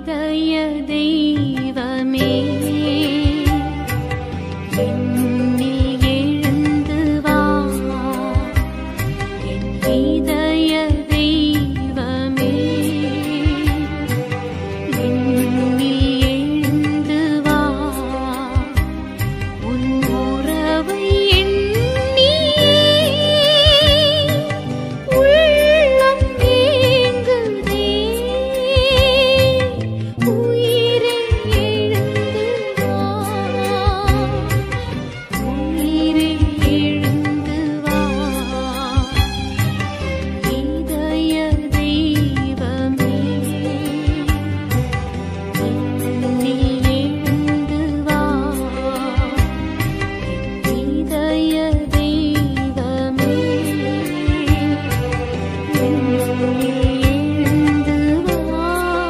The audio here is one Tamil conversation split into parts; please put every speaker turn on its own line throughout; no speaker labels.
இதய தெய்வமே என்னில் எழுந்து வா என் இதய தெய்வமே என்னில் எழுந்து வா உன் உறவை எண்ணியே உள்ளம் ஏங்குதே உயிரே எழுந்து வா உயிரே எழுந்து வா இதய தெய்வமே என்னில் எழுந்து வா இதய தெய்வமே என்னில் எழுந்து வா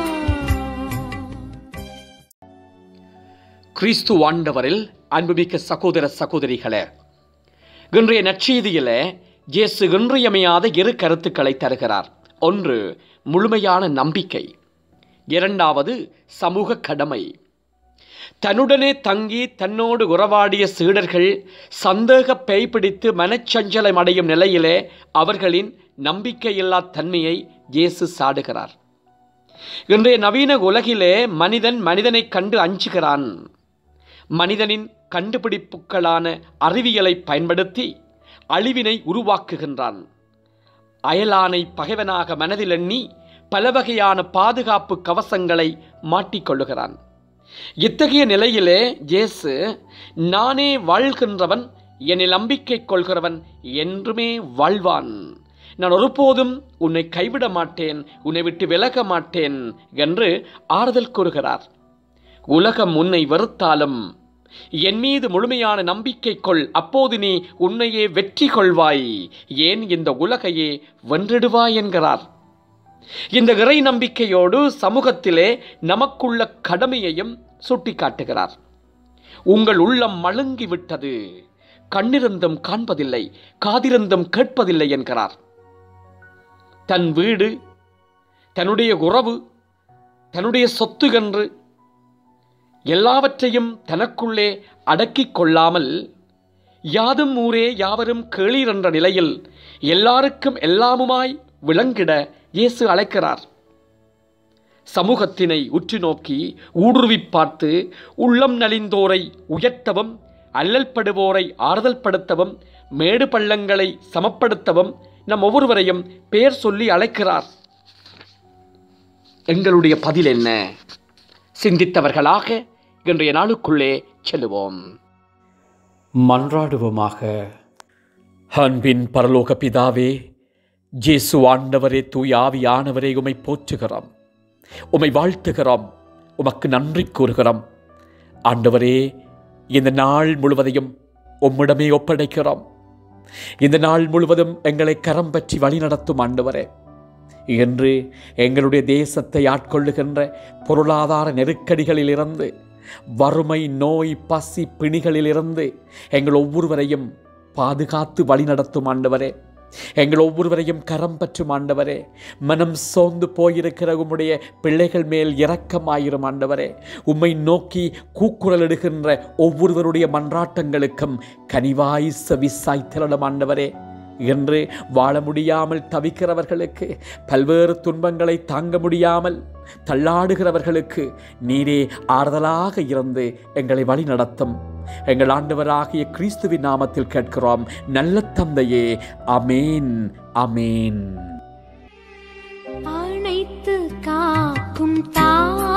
கிறிஸ்து ஆண்டவரில் அன்புமிக்க சகோதர சகோதரிகளே இன்றைய நற்செய்தியில இயேசு இன்றியமையாத இரு கருத்துக்களை தருகிறார் ஒன்று முழுமையான நம்பிக்கை இரண்டாவது சமூக கடமை தன்னுடனே தங்கி தன்னோடு உறவாடிய சீடர்கள் சந்தேக பேய் பிடித்து மனச்சஞ்சலம் அடையும் நிலையிலே அவர்களின் நம்பிக்கையில்லா தன்மையை இயேசு சாடுகிறார் இன்றைய நவீன உலகிலே மனிதன் மனிதனைக் கண்டு அஞ்சுகிறான் மனிதனின் கண்டுபிடிப்புகளான அறிவியலை பயன்படுத்தி அழிவினை உருவாக்குகின்றான் அயலானை பகைவனாக மனதில் எண்ணி பல வகையான பாதுகாப்பு கவசங்களை மாட்டிக்கொள்ளுகிறான் இத்தகைய நிலையிலே இயேசு நானே வாழ்கின்றவன் என்னில் நம்பிக்கை கொள்கிறவன் என்றுமே வாழ்வான் நான் ஒருபோதும் உன்னை கைவிட மாட்டேன் உன்னை விட்டு விலக மாட்டேன் என்று ஆறுதல் கூறுகிறார் உலகம் உன்னை வெறுத்தாலும் என் மீது முழுமையான நம்பிக்கை கொள் அப்போது நீ உன்னையே வெற்றி கொள்வாய் ஏன் இந்த உலகையே வென்றிடுவாய் என்கிறார் இந்த இறை நம்பிக்கையோடு சமூகத்திலே நமக்குள்ள கடமையையும் சுட்டிக்காட்டுகிறார் உங்கள் உள்ளம் மழுங்கி விட்டது கண்ணிருந்தும் காண்பதில்லை காதிருந்தும் கேட்பதில்லை என்கிறார் தன் வீடு தன்னுடைய உறவு தன்னுடைய சொத்து என்று எல்லாவற்றையும் தனக்குள்ளே அடக்கிக் கொள்ளாமல் யாதும் ஊரே யாவரும் கேளீர் என்ற நிலையில் எல்லாருக்கும் எல்லாமுமாய் விளங்கிட இயேசு அழைக்கிறார் சமூகத்தினை உற்று நோக்கி ஊடுருவிப் பார்த்து உள்ளம் நலிந்தோரை உயர்த்தவும் அல்லல்படுவோரை ஆறுதல் படுத்தவும் மேடு பள்ளங்களை சமப்படுத்தவும் நம் ஒவ்வொருவரையும் பெயர் சொல்லி அழைக்கிறார் எங்களுடைய பதில் என்ன சிந்தித்தவர்களாக இன்றைய நாளுக்குள்ளே செல்லுவோம் மன்றாடுவோமாக அன்பின் பரலோக பிதாவே ஜேசு ஆண்டவரே தூய் ஆவியானவரே உமை போற்றுகிறோம் உமை வாழ்த்துகிறோம் உமக்கு நன்றி கூறுகிறோம் ஆண்டவரே இந்த நாள் முழுவதையும் உம்மிடமே ஒப்படைக்கிறோம் இந்த நாள் முழுவதும் எங்களை கரம் பற்றி வழிநடத்தும் ஆண்டவரே என்று எங்களுடைய தேசத்தை ஆட்கொள்ளுகின்ற பொருளாதார நெருக்கடிகளிலிருந்து வறுமை நோய் பசி பிணிகளிலிருந்து எங்கள் ஒவ்வொருவரையும் பாதுகாத்து வழிநடத்தும் ஆண்டவரே எங்கள் ஒவ்வொருவரையும் கரம் பற்றும் ஆண்டவரே மனம் சோர்ந்து போயிருக்கிற உம்முடைய பிள்ளைகள் மேல் இரக்கமாயிரும் ஆண்டவரே உம்மை நோக்கி கூக்குரலிடுகின்ற ஒவ்வொருவருடைய மன்றாட்டங்களுக்கும் கனிவாய் செவிசாய் திரளும் ஆண்டவரே என்று வாழ முடியாமல் தவிக்கிறவர்களுக்கு பல்வேறு துன்பங்களை தாங்க முடியாமல் தள்ளாடுகிறவர்களுக்கு நீரே ஆறுதலாக இருந்து எங்களை வழி நடத்தும் எங்கள் ஆண்டவராகிய கிறிஸ்துவின் நாமத்தில் கேட்கிறோம் நல்ல தந்தையே அமேன் அமேன்
அணைத்து காக்கும் தாய்